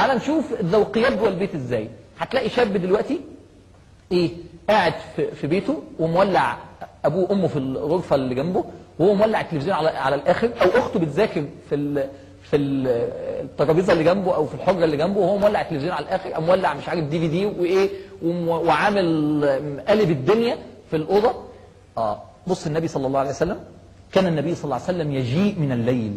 تعال نشوف الذوقيات جوه البيت ازاي هتلاقي شاب دلوقتي ايه قاعد في, في بيته ومولع ابوه وامه في الغرفه اللي جنبه وهو مولع التلفزيون على على الاخر او اخته بتذاكر في ال في ال- الترابيزه اللي جنبه او في الحجره اللي جنبه وهو مولع التلفزيون على الاخر او مولع مش عارف دي في دي وايه وم- وعامل قلب الدنيا في الاوضه اه بص النبي صلى الله عليه وسلم كان النبي صلى الله عليه وسلم يجيء من الليل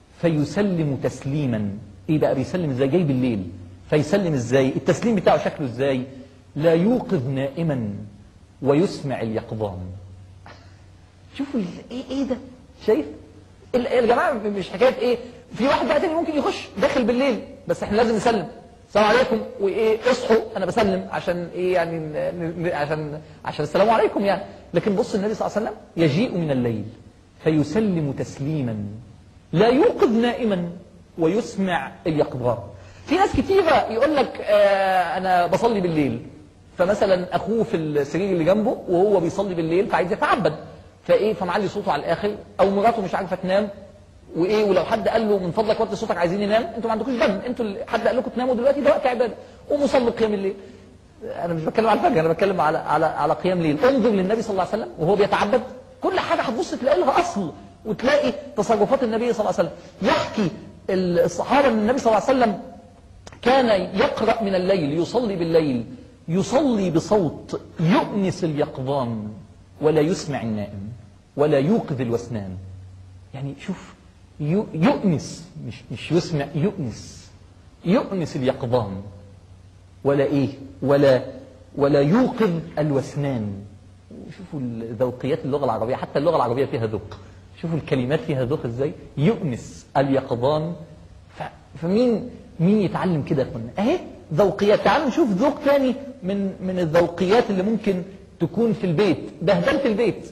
فيسلم تسليما ايه بقى بيسلم ازاي جاي بالليل فيسلم ازاي التسليم بتاعه شكله ازاي لا يوقظ نائما ويسمع اليقظان شوفوا ال- ايه ايه ده شايف ال- يا جماعه مش حكايه ايه في واحد بقى تاني ممكن يخش داخل بالليل بس احنا لازم نسلم السلام عليكم وايه اصحوا انا بسلم عشان ايه يعني ن- ن- عشان عشان السلام عليكم يعني لكن بص النبي صلى الله عليه وسلم يجيء من الليل فيسلم تسليما لا يوقظ نائما ويسمع اليقظان في ناس كتيرة يقول لك آه انا بصلي بالليل فمثلا اخوه في السرير اللي جنبه وهو بيصلي بالليل فعايز يتعبد فايه فمعلي صوته على الاخر او مراته مش عارفه تنام وايه ولو حد قال له من فضلك وطي صوتك عايزين ننام انتوا ما عندكوش دم انتوا اللي حد قال لكم تناموا دلوقتي ده وقت عباده قوموا صلوا قيام الليل انا مش بتكلم على الفجر انا بتكلم على على على قيام ليل انظر للنبي صلى الله عليه وسلم وهو بيتعبد كل حاجه هتبص تلاقي لها اصل وتلاقي تصرفات النبي صلى الله عليه وسلم يحكي الصحابه ان النبي صلى الله عليه وسلم كان يقرأ من الليل يصلي بالليل يصلي بصوت يؤنس اليقظان ولا يسمع النائم ولا يوقظ الوسنان يعني شوف يو- يؤنس مش مش يسمع يؤنس يؤنس اليقظان ولا ايه ولا ولا يوقظ الوسنان شوفوا ذوقيات اللغه العربيه حتى اللغه العربيه فيها ذوق شوفوا الكلمات فيها ذوق ازاي يؤنس اليقظان ف- فمين مين يتعلم كده يا اخوانا اهي ذوقيات تعالوا نشوف ذوق تاني من من الذوقيات اللي ممكن تكون في البيت بهدله البيت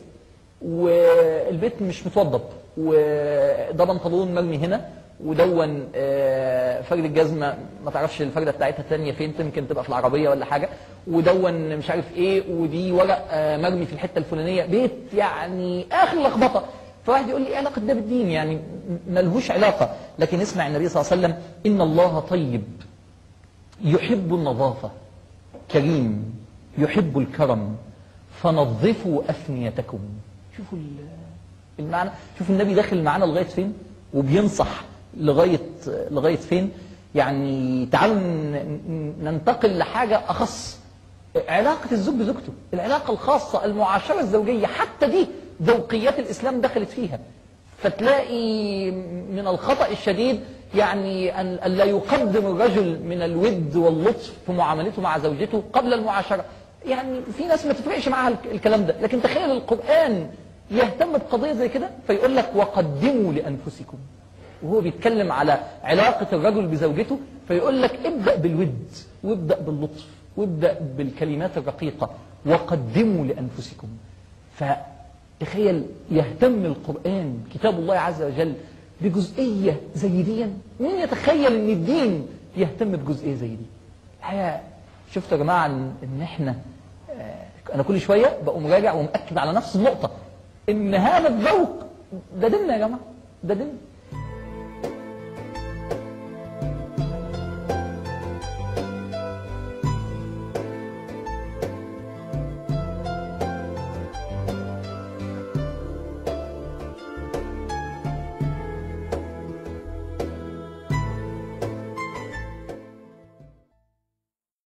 والبيت مش متوضب وده بنطلون مرمي هنا ودون آه، فرد الجزمه ما تعرفش الفرده بتاعتها الثانيه فين يمكن تبقى في العربيه ولا حاجه ودون مش عارف ايه ودي ورق آه، مرمي في الحته الفلانيه بيت يعني اخر لخبطه فواحد يقول لي ايه علاقه ده بالدين يعني م- ملهوش علاقه لكن اسمع النبي صلى الله عليه وسلم ان الله طيب يحب النظافه كريم يحب الكرم فنظفوا أفنيتكم شوفوا ال- المعنى شوفوا النبي داخل معانا لغاية فين وبينصح لغاية لغاية فين يعني تعالوا ن- ن- ننتقل لحاجة أخص علاقة الزوج بزوجته العلاقة الخاصة المعاشرة الزوجية حتى دي ذوقيات الإسلام دخلت فيها فتلاقي من الخطأ الشديد يعني أن أن لا يقدم الرجل من الود واللطف في معاملته مع زوجته قبل المعاشرة يعني في ناس ما تفرقش معاها الك- الكلام ده لكن تخيل القرآن يهتم بقضية زي كده فيقول لك وقدموا لأنفسكم وهو بيتكلم على علاقة الرجل بزوجته فيقول لك ابدأ بالود وابدأ باللطف وابدأ بالكلمات الرقيقة وقدموا لأنفسكم فتخيل يهتم القرآن كتاب الله عز وجل بجزئية زي دي مين يتخيل ان الدين يهتم بجزئية زي دي الحقيقة شفتوا يا جماعة ان إن احنا آه، انا كل شوية بقوم راجع ومأكد على نفس النقطة ان هذا الذوق ده ديننا يا جماعة ده دين